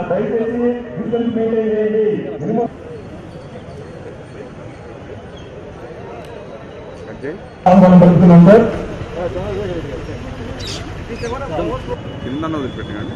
దయచేసి distance maintain చేయండి minimum ఆహ్వానం పలుకుతున్నాం సార్ కింద వదిలిపెట్టండి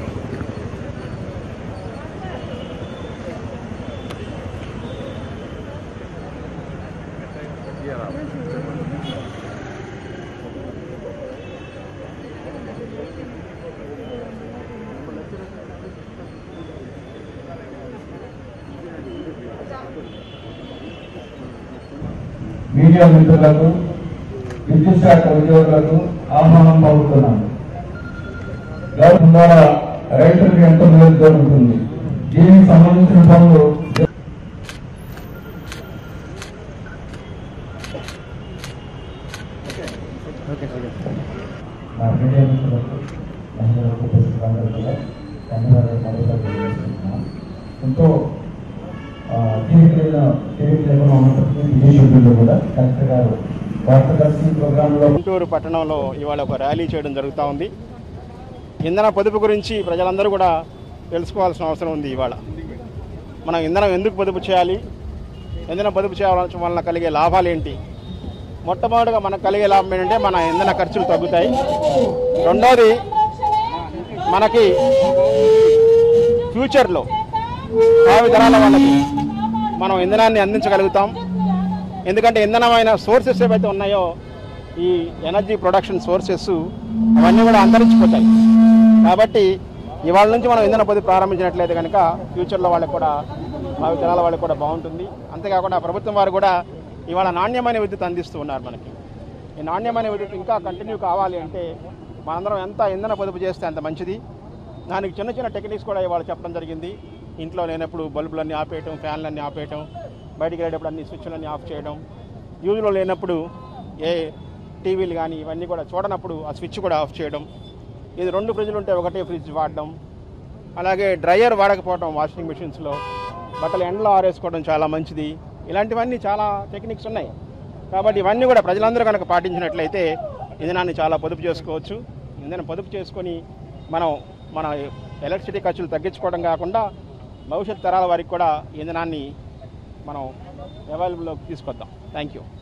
మీడియా మిత్రులకు విద్యుత్ శాఖ ఉద్యోగులకు ఆహ్వానం పలుకుతున్నాను గవర్నమెంట్ ద్వారా రైతులకు ఎంతో మేలు జరుగుతుంది దీనికి సంబంధించిన పనులు మా మీడియా మిత్రులకు మహిళలకు పుస్తకాలకు కూడా ధన్యవాదాలు మరోసారి తెలియజేస్తున్నాను ఎంతో ఆ, తీరిక లేన- తీరిక లేకుండా ఉన్నప్పటికీ బిజీ షెడ్యూల్లో కూడా కలెక్టర్ గారు వార్తదర్శి ప్రోగ్రాంలో గుంటూరు పట్టణంలో ఇవాళ ఒక ర్యాలీ చేయడం జరుగుతూ ఉంది ఇంధన పొదుపు గురించి ప్రజలందరూ కూడా తెలుసుకోవాల్సిన అవసరం ఉంది ఇవాళ మనం ఇంధనం ఎందుకు పొదుపు చేయాలి ఇంధన పొదుపు చేయడం వలన కలిగే లాభాలు ఏంటి మొట్టమొదటిగా మనకు కలిగే లాభం ఏంటంటే మన ఇంధన ఖర్చులు తగ్గుతాయి రెండోది మనకి ఫ్యూచర్లో భావి తరాల వాళ్ళకి మనం ఇంధనాన్ని అందించగలుగుతాం ఎందుకంటే ఇంధనమైన సోర్సెస్ ఏవైతే ఉన్నాయో ఈ ఎనర్జీ ప్రొడక్షన్ సోర్సెస్ అవన్నీ కూడా అంతరించిపోతాయి కాబట్టి ఇవాళ నుంచి మనం ఇంధన పొదుపు ప్రారంభించినట్లయితే కనుక ఫ్యూచర్లో వాళ్ళకి కూడా భావి తరాల వాళ్ళకి కూడా బాగుంటుంది అంతేకాకుండా ప్రభుత్వం వారు కూడా ఇవాళ నాణ్యమైన విద్యుత్ అందిస్తూ ఉన్నారు మనకి ఈ నాణ్యమైన విద్యుత్ ఇంకా కంటిన్యూ కావాలి అంటే మనందరం ఎంత ఇంధన పొదుపు చేస్తే అంత మంచిది దానికి చిన్న చిన్న టెక్నిక్స్ కూడా ఇవాళ చెప్పడం జరిగింది ఇంట్లో లేనప్పుడు బల్బులన్నీ ఆపేయటం ఫ్యాన్లన్నీ ఆపేయటం బయటికి వెళ్ళేటప్పుడు అన్ని స్విచ్లన్నీ ఆఫ్ చేయడం యూజ్లో లేనప్పుడు ఏ టీవీలు కానీ ఇవన్నీ కూడా చూడనప్పుడు ఆ స్విచ్ కూడా ఆఫ్ చేయడం ఇది రెండు ఫ్రిడ్జ్లు ఉంటే ఒకటే ఫ్రిడ్జ్ వాడడం అలాగే డ్రయర్ వాడకపోవడం వాషింగ్ మిషన్స్లో బట్టలు ఎండలో ఆరేసుకోవడం చాలా మంచిది ఇలాంటివన్నీ చాలా టెక్నిక్స్ ఉన్నాయి కాబట్టి ఇవన్నీ కూడా ప్రజలందరూ కనుక పాటించినట్లయితే ఇంధనాన్ని చాలా పొదుపు చేసుకోవచ్చు ఇంధనం పొదుపు చేసుకొని మనం మన ఎలక్ట్రిసిటీ ఖర్చులు తగ్గించుకోవడం కాకుండా భవిష్యత్ తరాల వారికి కూడా ఇంధనాన్ని మనం అవైలబుల్లోకి తీసుకొద్దాం థ్యాంక్ యూ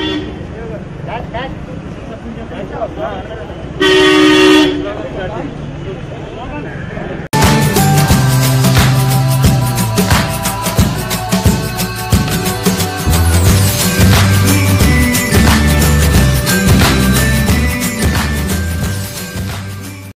Back, back.